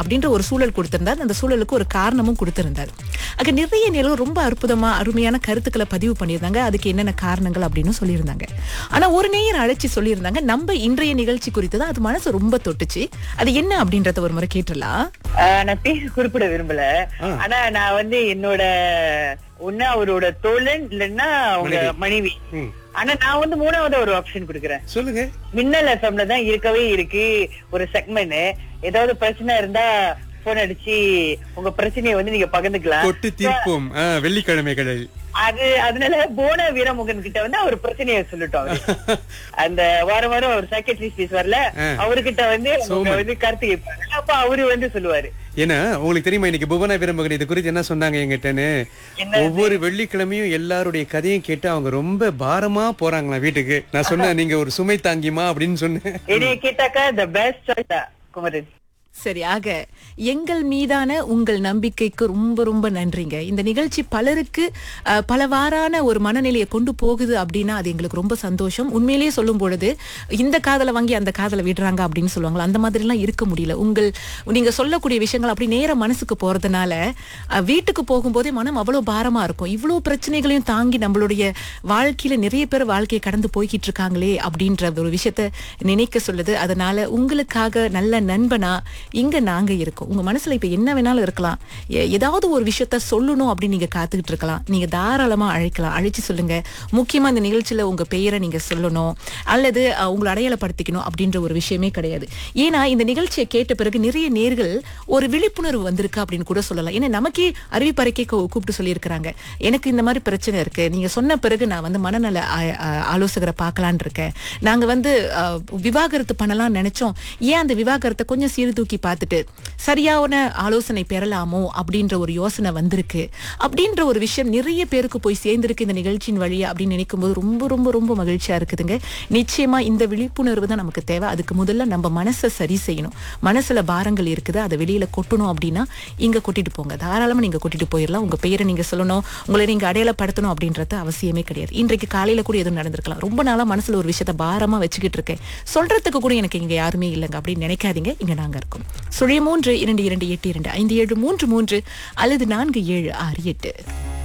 அப்படின்ற ஒரு சூழல் கொடுத்திருந்தார் அந்த சூழலுக்கு ஒரு காரணமும் கொடுத்திருந்தார் அங்க நிறைய நிலம் ரொம்ப அற்புதமா அருமையான கருத்துக்களை பதிவு பண்ணியிருந்தாங்க அதுக்கு என்னென்ன காரணங்கள் அப்படின்னு சொல்லியிருந்தாங்க ஆனா ஒரு நேயர் அழைச்சி சொல்லியிருந்தாங்க நம்ம இன்றைய நிகழ்ச்சி குறித்து தான் அது மனசு ரொம்ப தொட்டுச்சு அது என்ன அப்படின்றத ஒரு முறை கேட்டுடலாம் ஆஹ் நான் பேர் குறிப்பிட விரும்பல ஆனா நான் வந்து என்னோட ஒண்ணு அவரோட தோழன் இல்லைன்னா அவங்க மனைவி ம். ஆனா நான் வந்து மூணாவது ஒரு ஆப்ஷன் கொடுக்குறேன் சொல்லுங்க மின்னல் எஃப்எம்ல தான் இருக்கவே இருக்கு ஒரு செக்மெண்ட் ஏதாவது பிரச்சனை இருந்தா போன் அடிச்சு உங்க பிரச்சனையை வந்து நீங்க பகிர்ந்துக்கலாம் கொட்டு தீர்ப்போம் ஆ, வெள்ளிக்கிழமைகளில் அது அதனால போன வீரமுகன் கிட்ட வந்து அவர் பிரச்சனையை சொல்லட்டும் அவரு. அந்த வாரம் வாரம் ஒரு சைக்கட்ரிஸ்ட் ஃபீஸ் வரல ஆ. அவர்கிட்ட வந்து அவங்க வந்து கருத்து கேட்பாங்க அப்ப அவரு வந்து சொல்லுவாரு ஏன்னா உங்களுக்கு தெரியுமா இன்னைக்கு புவனா வீரமகன் இது குறித்து என்ன சொன்னாங்க எங்கிட்டன்னு என்னது? ஒவ்வொரு வெள்ளிக்கிழமையும் எல்லாருடைய கதையும் கேட்டு அவங்க ரொம்ப பாரமா போறாங்களாம் வீட்டுக்கு நான் சொன்னேன் நீங்க ஒரு சுமை தாங்கிமா அப்படின்னு சொன்னேன் என்னைய கேட்டாக்கா த பெஸ்ட் சாய்ஸ் குமரன் சரி ஆக எங்கள் மீதான உங்கள் நம்பிக்கைக்கு ரொம்ப ரொம்ப நன்றிங்க இந்த நிகழ்ச்சி பலருக்கு அஹ், பலவாறான ஒரு மனநிலையை கொண்டு போகுது அப்படின்னா அது எங்களுக்கு ரொம்ப சந்தோஷம் உண்மையிலேயே சொல்லும் பொழுது இந்த காதலை வாங்கி அந்த காதலை விடுறாங்க அப்படின்னு சொல்லுவாங்களா அந்த மாதிரிலாம் இருக்க முடியல உங்கள் நீங்க சொல்லக்கூடிய விஷயங்கள் அப்படி நேர மனசுக்கு போறதுனால அஹ், வீட்டுக்கு போகும்போதே மனம் அவ்வளவு பாரமா இருக்கும் இவ்வளவு பிரச்சனைகளையும் தாங்கி நம்மளுடைய வாழ்க்கையில நிறைய பேர் வாழ்க்கையை கடந்து போய்கிட்டு இருக்காங்களே அப்படின்ற ஒரு விஷயத்த நினைக்க சொல்லுது அதனால உங்களுக்காக நல்ல நண்பனா இங்க நாங்க இருக்கோம் உங்க மனசுல இப்ப என்ன வேணாலும் இருக்கலாம் எ- ஏதாவது ஒரு விஷயத்த சொல்லணும் அப்படின்னு நீங்க காத்துக்கிட்டு இருக்கலாம் நீங்க தாராளமா அழைக்கலாம் அழைச்சு சொல்லுங்க முக்கியமா இந்த நிகழ்ச்சியில உங்க பெயரை நீங்க சொல்லணும் அல்லது அஹ், உங்களை அடையாளப்படுத்திக்கணும் அப்படின்ற ஒரு விஷயமே கிடையாது ஏன்னா இந்த நிகழ்ச்சியை கேட்ட பிறகு நிறைய நேர்கள் ஒரு விழிப்புணர்வு வந்திருக்கு அப்படின்னு கூட சொல்லலாம் ஏன்னா நமக்கே அறிவிப்பறைக்கே கூ- கூப்பிட்டு சொல்லியிருக்கிறாங்க எனக்கு இந்த மாதிரி பிரச்சனை இருக்கு நீங்க சொன்ன பிறகு நான் வந்து மனநல ஆ- ஆ- ஆலோசகரை பார்க்கலான் இருக்கேன் நாங்க வந்து அஹ், விவாகரத்து பண்ணலாம்னு நினைச்சோம் ஏன் அந்த விவாகரத்தை கொஞ்சம் சீர்தூக்கி பார்த்துட்டு சரியான ஆலோசனை பெறலாமோ அப்படின்ற ஒரு யோசனை வந்திருக்கு அப்படின்ற ஒரு விஷயம் நிறைய பேருக்கு போய் சேர்ந்திருக்கு இந்த நிகழ்ச்சியின் வழியா அப்படின்னு நினைக்கும் போது ரொம்ப ரொம்ப ரொம்ப மகிழ்ச்சியா இருக்குதுங்க நிச்சயமா இந்த விழிப்புணர்வு தான் நமக்கு தேவை அதுக்கு முதல்ல நம்ம மனசை சரி செய்யணும் மனசுல பாரங்கள் இருக்குது அதை வெளியில கொட்டணும் அப்படின்னா இங்க கொட்டிட்டு போங்க தாராளமா நீங்க கொட்டிட்டு போயிடலாம் உங்க பெயரை நீங்க சொல்லணும் உங்களை நீங்க அடையாளப்படுத்தணும் அப்படின்றது அவசியமே கிடையாது இன்றைக்கு காலையில கூட எதுவும் நடந்திருக்கலாம் ரொம்ப நாளா மனசுல ஒரு விஷயத்த பாரமா வச்சுக்கிட்டு இருக்கேன் சொல்றதுக்கு கூட எனக்கு இங்க யாருமே இல்லைங்க அப்படின்னு நினைக்காதீங்க இங்க நாங்க இருக்கோம் சுழிய மூன்று இரண்டு இரண்டு எட்டு இரண்டு ஐந்து ஏழு மூன்று மூன்று அல்லது நான்கு ஏழு ஆறு எட்டு